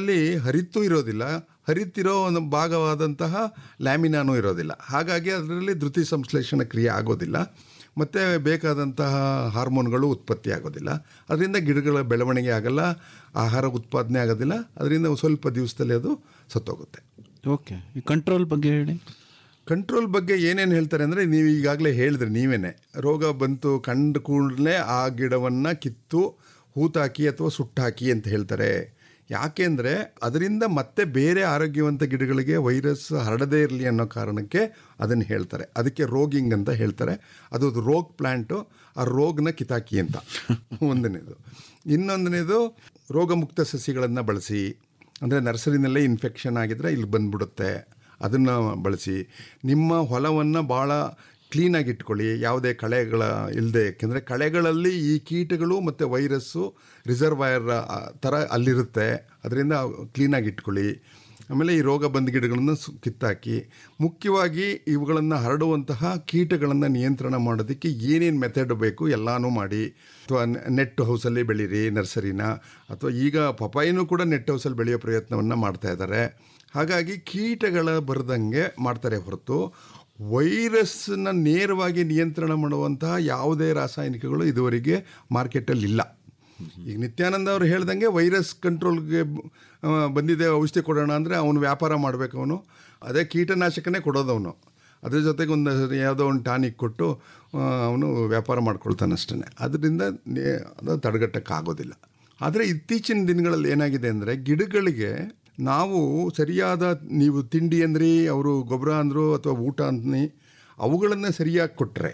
ಅದರಲ್ಲಿ ಹರಿತ್ತು ಇರೋದಿಲ್ಲ ಹರಿತಿರೋ ಒಂದು ಭಾಗವಾದಂತಹ ಲ್ಯಾಮಿನಾನು ಇರೋದಿಲ್ಲ ಹಾಗಾಗಿ ಅದರಲ್ಲಿ ಧೃತಿ ಸಂಶ್ಲೇಷಣ ಕ್ರಿಯೆ ಆಗೋದಿಲ್ಲ ಮತ್ತು ಬೇಕಾದಂತಹ ಹಾರ್ಮೋನ್ಗಳು ಉತ್ಪತ್ತಿ ಆಗೋದಿಲ್ಲ ಅದರಿಂದ ಗಿಡಗಳ ಬೆಳವಣಿಗೆ ಆಗಲ್ಲ ಆಹಾರ ಉತ್ಪಾದನೆ ಆಗೋದಿಲ್ಲ ಅದರಿಂದ ಸ್ವಲ್ಪ ದಿವಸದಲ್ಲಿ ಅದು ಸತ್ತೋಗುತ್ತೆ ಓಕೆ ಈ ಕಂಟ್ರೋಲ್ ಬಗ್ಗೆ ಹೇಳಿ ಕಂಟ್ರೋಲ್ ಬಗ್ಗೆ ಏನೇನು ಹೇಳ್ತಾರೆ ಅಂದರೆ ನೀವು ಈಗಾಗಲೇ ಹೇಳಿದ್ರಿ ನೀವೇನೆ ರೋಗ ಬಂತು ಕಂಡ ಕೂಡಲೇ ಆ ಗಿಡವನ್ನು ಕಿತ್ತು ಹೂತಾಕಿ ಅಥವಾ ಸುಟ್ಟಾಕಿ ಅಂತ ಹೇಳ್ತಾರೆ ಯಾಕೆಂದರೆ ಅದರಿಂದ ಮತ್ತೆ ಬೇರೆ ಆರೋಗ್ಯವಂತ ಗಿಡಗಳಿಗೆ ವೈರಸ್ ಹರಡದೇ ಇರಲಿ ಅನ್ನೋ ಕಾರಣಕ್ಕೆ ಅದನ್ನು ಹೇಳ್ತಾರೆ ಅದಕ್ಕೆ ರೋಗಿಂಗ್ ಅಂತ ಹೇಳ್ತಾರೆ ಅದು ರೋಗ್ ಪ್ಲ್ಯಾಂಟು ಆ ರೋಗನ ಕಿತಾಕಿ ಅಂತ ಒಂದನೇದು ಇನ್ನೊಂದನೇದು ರೋಗಮುಕ್ತ ಸಸಿಗಳನ್ನು ಬಳಸಿ ಅಂದರೆ ನರ್ಸರಿನಲ್ಲೇ ಇನ್ಫೆಕ್ಷನ್ ಆಗಿದ್ರೆ ಇಲ್ಲಿ ಬಂದ್ಬಿಡುತ್ತೆ ಅದನ್ನು ಬಳಸಿ ನಿಮ್ಮ ಹೊಲವನ್ನು ಭಾಳ ಕ್ಲೀನಾಗಿ ಇಟ್ಕೊಳ್ಳಿ ಯಾವುದೇ ಕಳೆಗಳ ಇಲ್ಲದೆ ಯಾಕೆಂದರೆ ಕಳೆಗಳಲ್ಲಿ ಈ ಕೀಟಗಳು ಮತ್ತು ವೈರಸ್ಸು ರಿಸರ್ವಾಯರ್ ಥರ ಅಲ್ಲಿರುತ್ತೆ ಅದರಿಂದ ಕ್ಲೀನಾಗಿ ಇಟ್ಕೊಳ್ಳಿ ಆಮೇಲೆ ಈ ರೋಗ ಬಂದ ಗಿಡಗಳನ್ನು ಸು ಕಿತ್ತಾಕಿ ಮುಖ್ಯವಾಗಿ ಇವುಗಳನ್ನು ಹರಡುವಂತಹ ಕೀಟಗಳನ್ನು ನಿಯಂತ್ರಣ ಮಾಡೋದಕ್ಕೆ ಏನೇನು ಮೆಥಡ್ ಬೇಕು ಎಲ್ಲನೂ ಮಾಡಿ ಅಥವಾ ನೆಟ್ ಹೌಸಲ್ಲಿ ಬೆಳೀರಿ ನರ್ಸರಿನ ಅಥವಾ ಈಗ ಪಪಾಯಿನೂ ಕೂಡ ನೆಟ್ ಹೌಸಲ್ಲಿ ಬೆಳೆಯೋ ಪ್ರಯತ್ನವನ್ನು ಮಾಡ್ತಾ ಇದ್ದಾರೆ ಹಾಗಾಗಿ ಕೀಟಗಳ ಬರದಂಗೆ ಮಾಡ್ತಾರೆ ಹೊರತು ವೈರಸ್ನ ನೇರವಾಗಿ ನಿಯಂತ್ರಣ ಮಾಡುವಂತಹ ಯಾವುದೇ ರಾಸಾಯನಿಕಗಳು ಇದುವರೆಗೆ ಮಾರ್ಕೆಟಲ್ಲಿ ಇಲ್ಲ ಈಗ ನಿತ್ಯಾನಂದ ಅವರು ಹೇಳ್ದಂಗೆ ವೈರಸ್ ಕಂಟ್ರೋಲ್ಗೆ ಆ, ಬಂದಿದೆ ಔಷಧಿ ಕೊಡೋಣ ಅಂದರೆ ಅವನು ವ್ಯಾಪಾರ ಮಾಡಬೇಕು ಅವನು ಅದೇ ಕೀಟನಾಶಕನೇ ಕೊಡೋದು ಅವನು ಅದ್ರ ಜೊತೆಗೆ ಒಂದು ಯಾವುದೋ ಒಂದು ಟಾನಿಕ್ ಕೊಟ್ಟು ಅವನು ವ್ಯಾಪಾರ ಮಾಡ್ಕೊಳ್ತಾನೆ ಅಷ್ಟೇ ಅದರಿಂದ ನೇ- ಅದು ತಡೆಗಟ್ಟಕ್ಕಾಗೋದಿಲ್ಲ ಆದರೆ ಇತ್ತೀಚಿನ ದಿನಗಳಲ್ಲಿ ಏನಾಗಿದೆ ಅಂದರೆ ಗಿಡಗಳಿಗೆ ನಾವು ಸರಿಯಾದ ನೀವು ತಿಂಡಿ ಅಂದ್ರಿ ಅವರು ಗೊಬ್ಬರ ಅಂದರು ಅಥವಾ ಊಟ ಅಂದ್ನಿ ಅವುಗಳನ್ನು ಸರಿಯಾಗಿ ಕೊಟ್ಟರೆ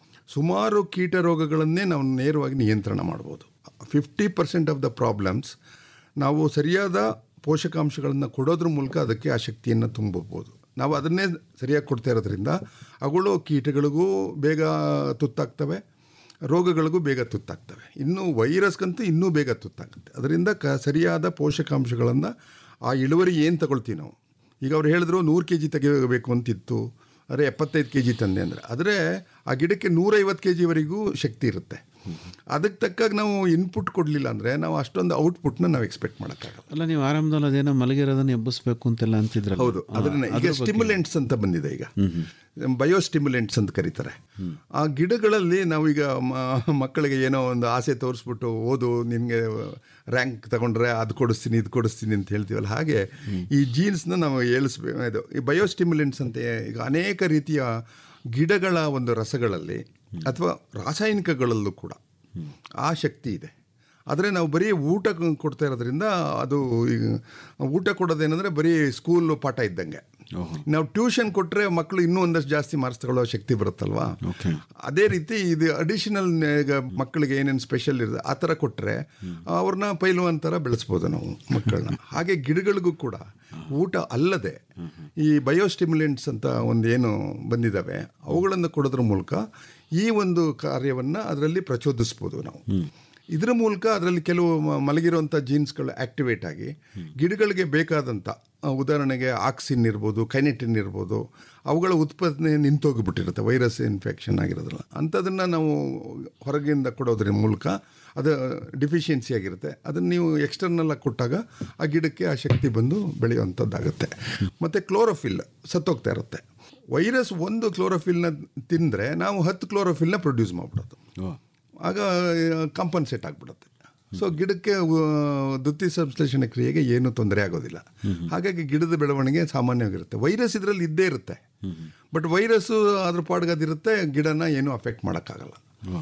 ಸುಮಾರು ಕೀಟ ರೋಗಗಳನ್ನೇ ನಾವು ನೇರವಾಗಿ ನಿಯಂತ್ರಣ ಮಾಡ್ಬೋದು fifty percent of the problems ನಾವು ಸರಿಯಾದ ಪೋಷಕಾಂಶಗಳನ್ನು ಕೊಡೋದ್ರ ಮೂಲಕ ಅದಕ್ಕೆ ಆ ಶಕ್ತಿಯನ್ನು ತುಂಬಬಹುದು ನಾವು ಅದನ್ನೇ ಸರಿಯಾಗಿ ಕೊಡ್ತಾ ಇರೋದ್ರಿಂದ ಅವುಗಳು ಕೀಟಗಳಿಗೂ ಬೇಗ ತುತ್ತಾಗ್ತವೆ ರೋಗಗಳಿಗೂ ಬೇಗ ತುತ್ತಾಗ್ತವೆ ಇನ್ನು ವೈರಸ್ಗಂತೂ ಇನ್ನೂ ಬೇಗ ತುತ್ತಾಗುತ್ತೆ ಅದರಿಂದ ಕ ಸರಿಯಾದ ಪೋಷಕಾಂಶಗಳನ್ನು ಆ ಇಳುವರಿ ಏನು ತಗೊಳ್ತೀವಿ ನಾವು ಈಗ ಅವ್ರು ಹೇಳಿದ್ರು ನೂರು ಕೆ ಜಿ ತೆಗಿಬೇಕು ಅಂತಿತ್ತು ಅರೆ ಎಪ್ಪತ್ತೈದು ಕೆ ಜಿ ತಂದೆ ಅಂದರೆ ಆದರೆ ಆ ಗಿಡಕ್ಕೆ ನೂರೈವತ್ತು ಕೆ ಜಿವರೆಗೂ ಶಕ್ತಿ ಇರುತ್ತೆ ಅದಕ್ಕೆ ತಕ್ಕಾಗ ನಾವು ಇನ್ಪುಟ್ ಕೊಡಲಿಲ್ಲ ಅಂದರೆ ನಾವು ಅಷ್ಟೊಂದು ಔಟ್ಪುಟ್ನ ನಾವು ಎಕ್ಸ್ಪೆಕ್ಟ್ ಮಾಡೋಕ್ಕಾಗಲ್ಲ ಅಲ್ಲ ನೀವು ಆರಂಭದಲ್ಲಿ ಅದೇನೋ ಮಲಗಿರೋದನ್ನ ಎಬ್ಬಿಸ್ಬೇಕು ಅಂತೆಲ್ಲ ಅಂತಿದ್ರಲ್ಲ ಹೌದು ಅದನ್ನ ಈಗ ಸ್ಟಿಮ್ಯುಲೆಂಟ್ಸ್ ಅಂತ ಬಂದಿದೆ ಈಗ ಬಯೋ ಸ್ಟಿಮ್ಯುಲೆಂಟ್ಸ್ ಅಂತ ಕರೀತಾರೆ ಆ ಗಿಡಗಳಲ್ಲಿ ನಾವೀಗ ಮ- ಮಕ್ಕಳಿಗೆ ಏನೋ ಒಂದು ಆಸೆ ತೋರಿಸ್ಬಿಟ್ಟು ಓದು ನಿನಗೆ ರ್ಯಾಂಕ್ ತಗೊಂಡ್ರೆ ಅದು ಕೊಡಿಸ್ತೀನಿ ಇದು ಕೊಡಿಸ್ತೀನಿ ಅಂತ ಹೇಳ್ತೀವಲ್ಲ ಹಾಗೆ ಈ ಜೀನ್ಸ್ನ ನಾವು ಏಳಿಸ್ಬೇಕು ಇದು ಈ ಬಯೋ ಸ್ಟಿಮ್ಯುಲೆಂಟ್ಸ್ ಅಂತ ಈಗ ಅನೇಕ ರೀತಿಯ ಗಿಡಗಳ ಒಂದು ರಸಗಳಲ್ಲಿ ಅಥವಾ ರಾಸಾಯನಿಕಗಳಲ್ಲೂ ಕೂಡ ಆ ಶಕ್ತಿ ಇದೆ ಆದರೆ ನಾವು ಬರೀ ಊಟ ಕ- ಕೊಡ್ತಾ ಇರೋದ್ರಿಂದ ಅದು ಈಗ ಊಟ ಕೊಡೋದೇನೆಂದರೆ ಬರೀ ಸ್ಕೂಲ್ ಪಾಠ ಇದ್ದಂಗೆ ನಾವು ಟ್ಯೂಷನ್ ಕೊಟ್ಟರೆ ಮಕ್ಕಳು ಇನ್ನೂ ಒಂದಷ್ಟು ಜಾಸ್ತಿ ಮಾರ್ಕ್ಸ್ ತಗೊಳ್ಳೋ ಶಕ್ತಿ ಬರುತ್ತಲ್ವಾ ಓಕೆ ಅದೇ ರೀತಿ ಇದು ಅಡಿಷನಲ್ ಈಗ ಮಕ್ಕಳಿಗೆ ಏನೇನು ಸ್ಪೆಷಲ್ ಇರುತ್ತೆ ಆ ಥರ ಕೊಟ್ಟರೆ ಅವ್ರನ್ನ ಪೈಲ್ವಾನ್ ಥರ ಬೆಳೆಸ್ಬೋದು ನಾವು ಮಕ್ಕಳನ್ನ ಹಾಗೆ ಗಿಡಗಳಿಗೂ ಕೂಡ ಊಟ ಅಲ್ಲದೆ ಈ ಬಯೋಸ್ಟಿಮ್ಯುಲೆಂಟ್ಸ್ ಅಂತ ಒಂದು ಏನು ಬಂದಿದ್ದಾವೆ ಅವುಗಳನ್ನು ಕೊಡೋದ್ರ ಮೂಲಕ ಈ ಒಂದು ಕಾರ್ಯವನ್ನು ಅದರಲ್ಲಿ ಪ್ರಚೋದಿಸ್ಬೋದು ನಾವು ಇದರ ಮೂಲಕ ಅದರಲ್ಲಿ ಕೆಲವು ಮ- ಮಲಗಿರುವಂಥ ಜೀನ್ಸ್ಗಳು ಆಕ್ಟಿವೇಟ್ ಆಗಿ ಗಿಡಗಳಿಗೆ ಬೇಕಾದಂಥ ಆ, ಉದಾಹರಣೆಗೆ ಆಕ್ಸಿನ್ ಇರ್ಬೋದು ಕೈನೆಟಿನ್ ಇರ್ಬೋದು ಅವುಗಳ ಉತ್ಪಾದನೆ ನಿಂತೋಗಿಬಿಟ್ಟಿರುತ್ತೆ ವೈರಸ್ ಇನ್ಫೆಕ್ಷನ್ ಆಗಿರೋದ್ರಲ್ಲ ಅಂಥದನ್ನು ನಾವು ಹೊರಗಿಂದ ಕೊಡೋದ್ರ ಮೂಲಕ ಅದು ಡಿಫಿಷಿಯನ್ಸಿ ಆಗಿರುತ್ತೆ ಅದನ್ನು ನೀವು ಎಕ್ಸ್ಟರ್ನಲ್ ಆಗಿ ಕೊಟ್ಟಾಗ ಆ ಗಿಡಕ್ಕೆ ಆ ಶಕ್ತಿ ಬಂದು ಬೆಳೆಯುವಂಥದ್ದಾಗುತ್ತೆ ಮತ್ತು ಕ್ಲೋರೋಫಿಲ್ ಸತ್ತೋಗ್ತಾ ಇರುತ್ತೆ ವೈರಸ್ ಒಂದು ಕ್ಲೋರೋಫಿಲ್ನ ತಿಂದರೆ ನಾವು ಹತ್ತು ಕ್ಲೋರೋಫಿಲ್ನ ಪ್ರೊಡ್ಯೂಸ್ ಮಾಡಿಬಿಡೋದು ಓ ಆಗ ಕಾಂಪನ್ಸೇಟ್ ಆಗಿಬಿಡುತ್ತೆ ಸೊ ಗಿಡಕ್ಕೆ ಆ, ದ್ಯುತಿ ಸಂಶ್ಲೇಷಣೆ ಕ್ರಿಯೆಗೆ ಏನೂ ತೊಂದರೆ ಆಗೋದಿಲ್ಲ ಹಾಗಾಗಿ ಗಿಡದ ಬೆಳವಣಿಗೆ ಸಾಮಾನ್ಯವಾಗಿರುತ್ತೆ ವೈರಸ್ ಇದರಲ್ಲಿ ಇದ್ದೇ ಇರುತ್ತೆ ಬಟ್ ವೈರಸ್ಸು ಅದ್ರ ಪಾಡ್ಗೆ ಅದಿರುತ್ತೆ ಗಿಡನ ಏನೂ ಅಫೆಕ್ಟ್ ಮಾಡೋಕ್ಕಾಗಲ್ಲ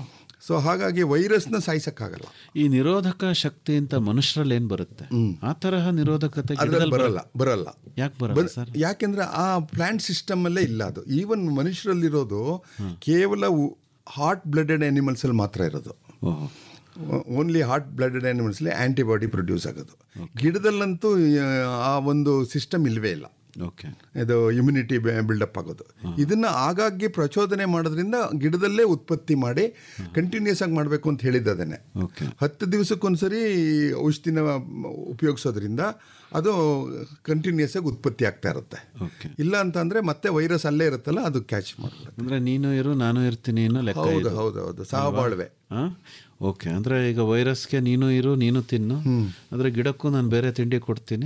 ಸೊ ಹಾಗಾಗಿ ವೈರಸ್ನ ಸಾಯಿಸೋಕ್ಕಾಗಲ್ಲ ಈ ನಿರೋಧಕ ಶಕ್ತಿ ಅಂತ ಮನುಷ್ಯರಲ್ಲಿ ಏನ್ ಬರುತ್ತೆ ಆ ತರಹ ನಿರೋಧಕತೆ ಅದ್ರಲ್ಲಿ ಗಿಡದಲ್ಲಿ ಬರಲ್ಲ ಬರಲ್ಲ ಯಾಕೆ ಬರಲ್ಲ ಬನ್- ಸರ್ ಯಾಕೆಂದ್ರೆ ಆ ಪ್ಲಾಂಟ್ ಸಿಸ್ಟಮ್ ಅಲ್ಲೇ ಇಲ್ಲ ಅದು ಈವನ್ ಮನುಷ್ಯರಲ್ಲಿರೋದು ಕೇವಲ ಹಾರ್ಟ್ ಬ್ಲಡೆಡ್ ಅನಿಮಲ್ಸ್ ಅಲ್ಲಿ ಮಾತ್ರ ಇರೋದು ಓಹೋ ಓನ್ಲಿ ಹಾರ್ಟ್ ಬ್ಲಡೆಡ್ ಅನಿಮಲ್ಸ್ಲಿ ಆಂಟಿಬಾಡಿ ಪ್ರೊಡ್ಯೂಸ್ ಆಗೋದು ಗಿಡದಲ್ಲಂತೂ ಆ ಒಂದು ಸಿಸ್ಟಮ್ ಇಲ್ಲವೇ ಇಲ್ಲ ಓಕೆ ಇದು ಇಮ್ಯುನಿಟಿ ಬಿಲ್ಡಪ್ ಆಗೋದು ಇದನ್ನ ಆಗಾಗ್ಗೆ ಪ್ರಚೋದನೆ ಮಾಡೋದ್ರಿಂದ ಗಿಡದಲ್ಲೇ ಉತ್ಪತ್ತಿ ಮಾಡಿ ಕಂಟಿನ್ಯೂಸ್ ಆಗಿ ಮಾಡಬೇಕು ಅಂತ ಹೇಳಿದ್ದದೇನೆ ಓಕೆ ಹತ್ತು ದಿವಸಕ್ಕೊಂದ್ಸರಿ ಔಷಧಿನ ಉಪಯೋಗಿಸೋದ್ರಿಂದ ಅದು ಕಂಟಿನ್ಯೂಸ್ ಆಗಿ ಉತ್ಪತ್ತಿ ಆಗ್ತಾ ಇರುತ್ತೆ ಓಕೆ ಇಲ್ಲ ಅಂತಂದ್ರೆ ಮತ್ತೆ ವೈರಸ್ ಅಲ್ಲೇ ಇರುತ್ತಲ್ಲ ಅದು ಕ್ಯಾಚ್ ಮಾಡ್ಬಿಡುತ್ತೆ ಅಂದ್ರೆ ನೀನು ಇರು ನಾನು ಇರ್ತೀನಿ ಅನ್ನೋ ಲೆಕ್ಕ ಹೌದು ಇದು. ಹೌದು ಹೌದು ಸಹಬಾಳ್ವೆ ಆ? ಓಕೆ ಅಂದ್ರೆ ಈಗ ವೈರಸ್ಗೆ ನೀನು ಇರು ನೀನು ತಿನ್ನು ಅಂದ್ರೆ ಗಿಡಕ್ಕೂ ನಾನು ಬೇರೆ ತಿಂಡಿ ಕೊಡ್ತೀನಿ